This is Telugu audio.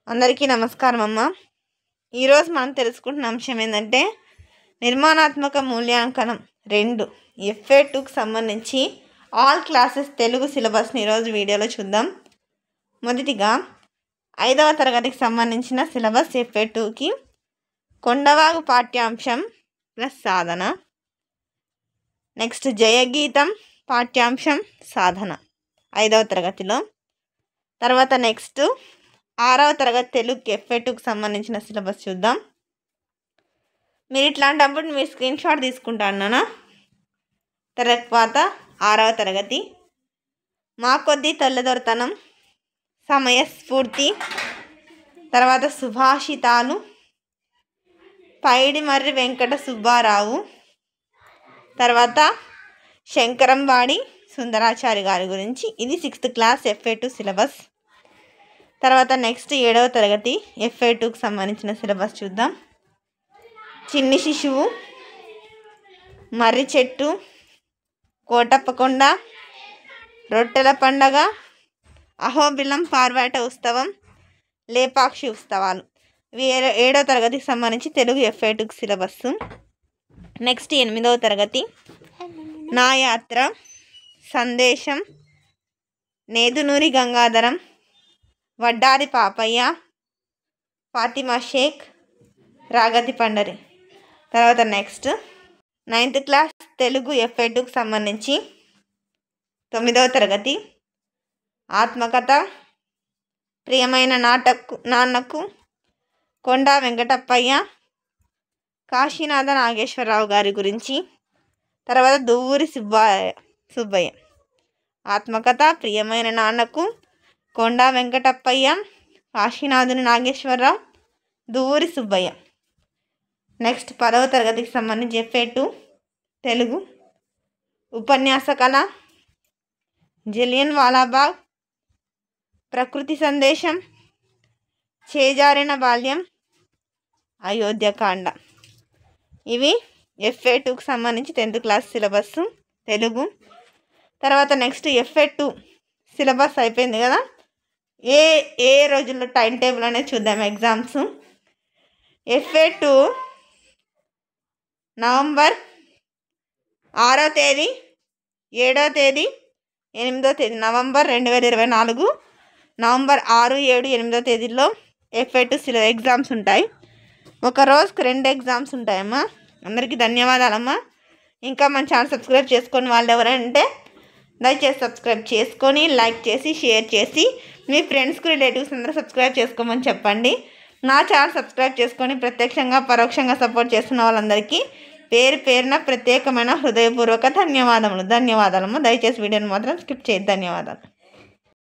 అందరికీ నమస్కారం అమ్మ ఈరోజు మనం తెలుసుకుంటున్న అంశం ఏంటంటే నిర్మాణాత్మక మూల్యాంకనం రెండు ఎఫ్ఏ టూకి సంబంధించి ఆల్ క్లాసెస్ తెలుగు సిలబస్ని ఈరోజు వీడియోలో చూద్దాం మొదటిగా ఐదవ తరగతికి సంబంధించిన సిలబస్ ఎఫ్ఏ టూకి కొండవాగు పాఠ్యాంశం ప్లస్ సాధన నెక్స్ట్ జయగీతం పాఠ్యాంశం సాధన ఐదవ తరగతిలో తర్వాత నెక్స్ట్ ఆరవ తరగతి తెలుగు ఎఫ్ఏ టూకి సంబంధించిన సిలబస్ చూద్దాం మీరు ఇట్లాంటప్పుడు మీరు స్క్రీన్ షాట్ తీసుకుంటాను తర్వాత ఆరవ తరగతి మా కొద్దీ తెల్లదొరతనం సమయస్ఫూర్తి తర్వాత సుభాషితాలు పైడిమర్రి వెంకట సుబ్బారావు తర్వాత శంకరంవాడి సుందరాచారి గారి గురించి ఇది sixth class FA two syllabus తర్వాత నెక్స్ట్ ఏడవ తరగతి ఎఫ్ఏ టూకి సంబంధించిన సిలబస్ చూద్దాం చిన్ని శిశువు మర్రి చెట్టు కోటప్పకొండ రొట్టెల పండగ అహోబిలం పార్వాట ఉత్సవం లేపాక్షి ఉత్సవాలు ఇవి ఏ ఏడవ తరగతికి సంబంధించి తెలుగు ఎఫ్ఏ టూకి సిలబస్ నెక్స్ట్ ఎనిమిదవ తరగతి నా యాత్ర సందేశం నేదునూరి గంగాధరం వడ్డారి పాపయ్య ఫాతిమా షేక్ రాగతి పండరి తర్వాత next ninth class Telugu FA టూకి సంబంధించి తొమ్మిదవ తరగతి ఆత్మకథ ప్రియమైన నాటకు నాన్నకు కొండా వెంకటప్పయ్య కాశీనాథ నాగేశ్వరరావు గారి గురించి తర్వాత దువ్వూరి సుబ్బయ్య సుబ్బయ్య ఆత్మకథ ప్రియమైన నాన్నకు కొండా వెంకటప్పయ్య కాశీనాథుని నాగేశ్వరరావు దువ్వూరి సుబ్బయ్య నెక్స్ట్ పదవ తరగతికి సంబంధించి ఎఫ్ఏ టూ తెలుగు ఉపన్యాస కళ జలియన్ వాలాబాగ్ ప్రకృతి సందేశం చేజారిన బాల్యం అయోధ్యకాండ ఇవి ఎఫ్ఏ టూకి సంబంధించి టెన్త్ క్లాస్ సిలబస్ తెలుగు తర్వాత నెక్స్ట్ ఎఫ్ఏ టూ సిలబస్ అయిపోయింది కదా ఏ ఏ రోజుల్లో టైం టేబుల్ అనేది చూద్దాం ఎగ్జామ్స్ ఎఫ్ఏ టూ నవంబర్ ఆరో తేదీ ఏడో తేదీ ఎనిమిదో తేదీ నవంబర్ రెండు వేల ఇరవై నాలుగు నవంబర్ ఆరు ఏడు ఎనిమిదో తేదీల్లో ఎఫ్ఏ టూ సిల ఎగ్జామ్స్ ఉంటాయి ఒక రోజుకి రెండు ఎగ్జామ్స్ ఉంటాయమ్మా అందరికీ ధన్యవాదాలమ్మా ఇంకా మన ఛానల్ సబ్స్క్రైబ్ చేసుకొని వాళ్ళు ఎవరంటే దయచేసి సబ్స్క్రైబ్ చేసుకొని లైక్ చేసి షేర్ చేసి మీ ఫ్రెండ్స్కి రిలేటివ్స్ అందరూ సబ్స్క్రైబ్ చేసుకోమని చెప్పండి నా ఛానల్ సబ్స్క్రైబ్ చేసుకొని ప్రత్యక్షంగా పరోక్షంగా సపోర్ట్ చేస్తున్న వాళ్ళందరికీ పేరు పేరున ప్రత్యేకమైన హృదయపూర్వక ధన్యవాదములు ధన్యవాదాలమ్మా దయచేసి వీడియోని మాత్రం స్కిప్ చేయదు ధన్యవాదాలు